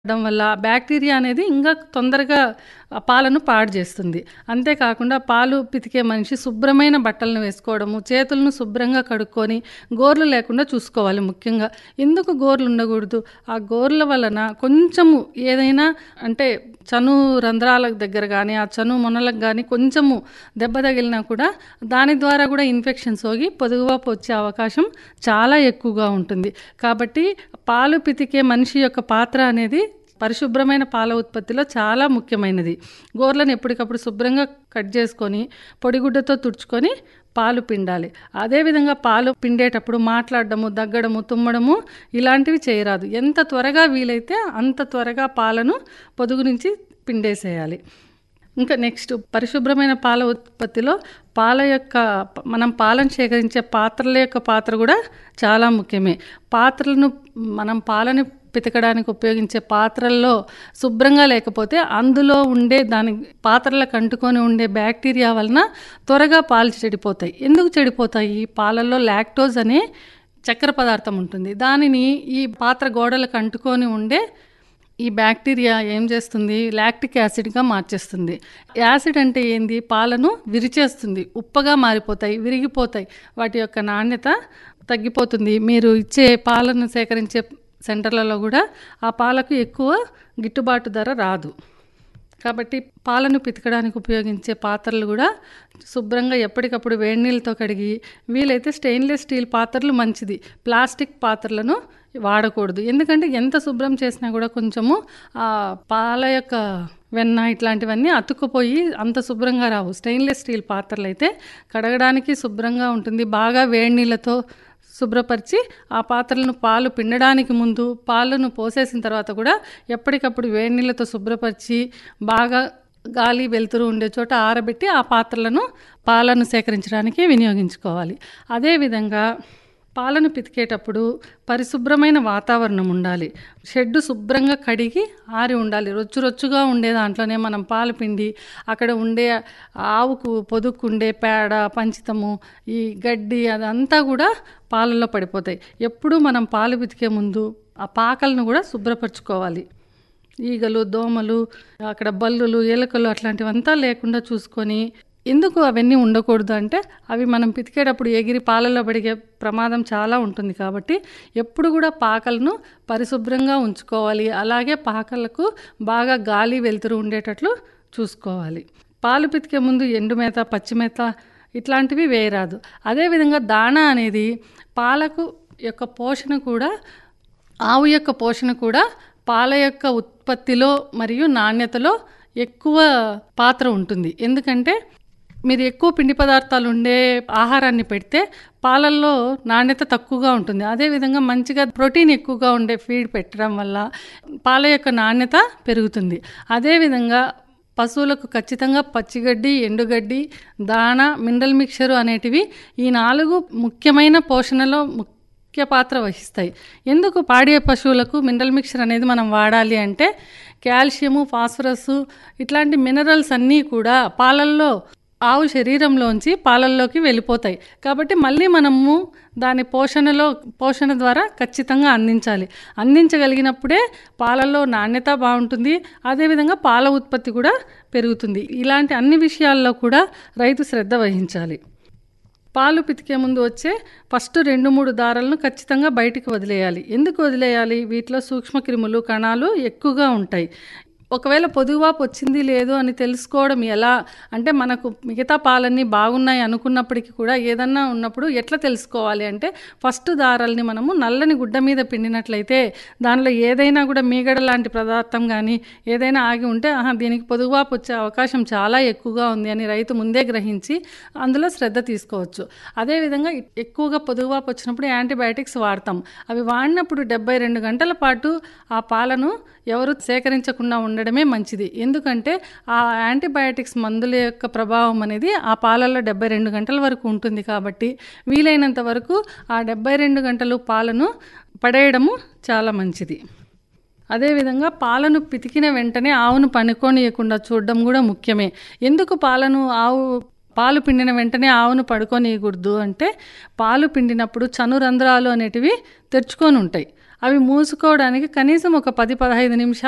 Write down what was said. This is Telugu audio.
డం వల్ల బ్యాక్టీరియా అనేది ఇంకా తొందరగా ఆ పాలను పాడు చేస్తుంది అంతేకాకుండా పాలు పితికే మనిషి శుభ్రమైన బట్టలను వేసుకోవడము చేతులను శుభ్రంగా కడుక్కొని గోర్లు లేకుండా చూసుకోవాలి ముఖ్యంగా ఎందుకు గోర్లు ఉండకూడదు ఆ గోర్ల వలన కొంచెము ఏదైనా అంటే చను రంధ్రాల దగ్గర కానీ ఆ చను మొనలకు కానీ కొంచెము దెబ్బ తగిలినా కూడా దాని ద్వారా కూడా ఇన్ఫెక్షన్ సోకి పొదుగువాపు వచ్చే అవకాశం చాలా ఎక్కువగా ఉంటుంది కాబట్టి పాలు పితికే మనిషి యొక్క పాత్ర అనేది పరిశుభ్రమైన పాల ఉత్పత్తిలో చాలా ముఖ్యమైనది గోర్లను ఎప్పటికప్పుడు శుభ్రంగా కట్ చేసుకొని పొడిగుడ్డతో తుడుచుకొని పాలు పిండాలి అదేవిధంగా పాలు పిండేటప్పుడు మాట్లాడడము దగ్గడము తుమ్మడము ఇలాంటివి చేయరాదు ఎంత త్వరగా వీలైతే అంత త్వరగా పాలను పొదుగు నుంచి పిండేసేయాలి ఇంకా నెక్స్ట్ పరిశుభ్రమైన పాల ఉత్పత్తిలో పాల యొక్క మనం పాలను సేకరించే పాత్రల యొక్క పాత్ర కూడా చాలా ముఖ్యమే పాత్రలను మనం పాలని పితకడానికి ఉపయోగించే పాత్రల్లో శుభ్రంగా లేకపోతే అందులో ఉండే దాని పాత్రలకు అంటుకొని ఉండే బ్యాక్టీరియా వలన త్వరగా పాలు చెడిపోతాయి ఎందుకు చెడిపోతాయి పాలల్లో లాక్టోజ్ అనే చక్కెర పదార్థం ఉంటుంది దానిని ఈ పాత్ర గోడలకు అంటుకొని ఉండే ఈ బ్యాక్టీరియా ఏం చేస్తుంది లాక్టిక్ యాసిడ్గా మార్చేస్తుంది యాసిడ్ అంటే ఏంది పాలను విరిచేస్తుంది ఉప్పగా మారిపోతాయి విరిగిపోతాయి వాటి యొక్క నాణ్యత తగ్గిపోతుంది మీరు ఇచ్చే పాలను సేకరించే సెంటర్లలో కూడా ఆ పాలకు ఎక్కువ గిట్టుబాటు ధర రాదు కాబట్టి పాలను పితకడానికి ఉపయోగించే పాత్రలు కూడా శుభ్రంగా ఎప్పటికప్పుడు వేడి నీళ్ళతో కడిగి వీలైతే స్టెయిన్లెస్ స్టీల్ పాత్రలు మంచిది ప్లాస్టిక్ పాత్రలను వాడకూడదు ఎందుకంటే ఎంత శుభ్రం చేసినా కూడా కొంచెము ఆ పాల యొక్క వెన్న ఇట్లాంటివన్నీ అతుక్కుపోయి అంత శుభ్రంగా రావు స్టెయిన్లెస్ స్టీల్ పాత్రలు అయితే కడగడానికి శుభ్రంగా ఉంటుంది బాగా వేడి నీళ్ళతో శుభ్రపరిచి ఆ పాత్రలను పాలు పిండడానికి ముందు పాలను పోసేసిన తర్వాత కూడా ఎప్పటికప్పుడు వేడి నీళ్ళతో శుభ్రపరిచి బాగా గాలి వెలుతురు ఉండే చోట ఆరబెట్టి ఆ పాత్రలను పాలను సేకరించడానికి వినియోగించుకోవాలి అదేవిధంగా పాలను పితికేటప్పుడు పరిశుభ్రమైన వాతావరణం ఉండాలి షెడ్డు శుభ్రంగా కడిగి ఆరి ఉండాలి రొచ్చు రొచ్చుగా ఉండే దాంట్లోనే మనం పాలు పిండి అక్కడ ఉండే ఆవుకు పొదుక్కుండే పేడ పంచితము ఈ గడ్డి అదంతా కూడా పాలల్లో పడిపోతాయి ఎప్పుడూ మనం పాలు పితికే ముందు ఆ పాకలను కూడా శుభ్రపరచుకోవాలి ఈగలు దోమలు అక్కడ బల్లులు ఎలుకలు అట్లాంటివంతా లేకుండా చూసుకొని ఎందుకు అవన్నీ ఉండకూడదు అంటే అవి మనం పితికేటప్పుడు ఎగిరి పాలలో పడిగే ప్రమాదం చాలా ఉంటుంది కాబట్టి ఎప్పుడు కూడా పాకలను పరిశుభ్రంగా ఉంచుకోవాలి అలాగే పాకలకు బాగా గాలి వెలుతురు ఉండేటట్లు చూసుకోవాలి పాలు పితికే ముందు ఎండుమేత పచ్చిమేత ఇట్లాంటివి వేయరాదు అదేవిధంగా దాణా అనేది పాలకు యొక్క పోషణ కూడా ఆవు యొక్క పోషణ కూడా పాల యొక్క ఉత్పత్తిలో మరియు నాణ్యతలో ఎక్కువ పాత్ర ఉంటుంది ఎందుకంటే మీరు ఎక్కువ పిండి పదార్థాలు ఉండే ఆహారాన్ని పెడితే పాలల్లో నాణ్యత తక్కువగా ఉంటుంది అదేవిధంగా మంచిగా ప్రోటీన్ ఎక్కువగా ఉండే ఫీడ్ పెట్టడం వల్ల పాల యొక్క నాణ్యత పెరుగుతుంది అదేవిధంగా పశువులకు ఖచ్చితంగా పచ్చిగడ్డి ఎండుగడ్డి దాణ మినరల్ మిక్చరు అనేటివి ఈ నాలుగు ముఖ్యమైన పోషణలో ముఖ్య పాత్ర వహిస్తాయి ఎందుకు పాడే పశువులకు మినరల్ మిక్చర్ అనేది మనం వాడాలి అంటే కాల్షియము ఫాస్ఫరస్ ఇట్లాంటి మినరల్స్ అన్నీ కూడా పాలల్లో ఆవు శరీరంలోంచి పాలల్లోకి వెళ్ళిపోతాయి కాబట్టి మళ్ళీ మనము దాని పోషణలో పోషణ ద్వారా ఖచ్చితంగా అందించాలి అందించగలిగినప్పుడే పాలల్లో నాణ్యత బాగుంటుంది అదేవిధంగా పాల ఉత్పత్తి కూడా పెరుగుతుంది ఇలాంటి అన్ని విషయాల్లో కూడా రైతు శ్రద్ధ వహించాలి పాలు పితికే ముందు వచ్చే ఫస్ట్ రెండు మూడు దారాలను ఖచ్చితంగా బయటికి వదిలేయాలి ఎందుకు వదిలేయాలి వీటిలో సూక్ష్మక్రిములు కణాలు ఎక్కువగా ఉంటాయి ఒకవేళ పొదుగువాపు వచ్చింది లేదు అని తెలుసుకోవడం ఎలా అంటే మనకు మిగతా పాలన్నీ బాగున్నాయి అనుకున్నప్పటికీ కూడా ఏదన్నా ఉన్నప్పుడు ఎట్లా తెలుసుకోవాలి అంటే ఫస్ట్ దారాలని మనము నల్లని గుడ్డ మీద పిండినట్లయితే దానిలో ఏదైనా కూడా మీగడ లాంటి పదార్థం కానీ ఏదైనా ఆగి ఉంటే ఆహా దీనికి పొదుగువాపు వచ్చే అవకాశం చాలా ఎక్కువగా ఉంది అని రైతు ముందే గ్రహించి అందులో శ్రద్ధ తీసుకోవచ్చు అదేవిధంగా ఎక్కువగా పొదుగువాపు వచ్చినప్పుడు యాంటీబయాటిక్స్ వాడతాం అవి వాడినప్పుడు డెబ్బై రెండు గంటల పాటు ఆ పాలను ఎవరు సేకరించకుండా ఉండడమే మంచిది ఎందుకంటే ఆ యాంటీబయాటిక్స్ మందుల యొక్క ప్రభావం అనేది ఆ పాలల్లో డెబ్బై రెండు గంటల వరకు ఉంటుంది కాబట్టి వీలైనంత వరకు ఆ డెబ్బై రెండు గంటలు పాలను పడేయడము చాలా మంచిది అదేవిధంగా పాలను పితికిన వెంటనే ఆవును పనుకోనియకుండా చూడడం కూడా ముఖ్యమే ఎందుకు పాలను ఆవు పాలు పిండిన వెంటనే ఆవును పడుకోనియకూడదు అంటే పాలు పిండినప్పుడు చనురంధ్రాలు అనేటివి తెరుచుకొని ఉంటాయి అవి మూసుకోవడానికి కనీసం ఒక పది పదహైదు నిమిషాలు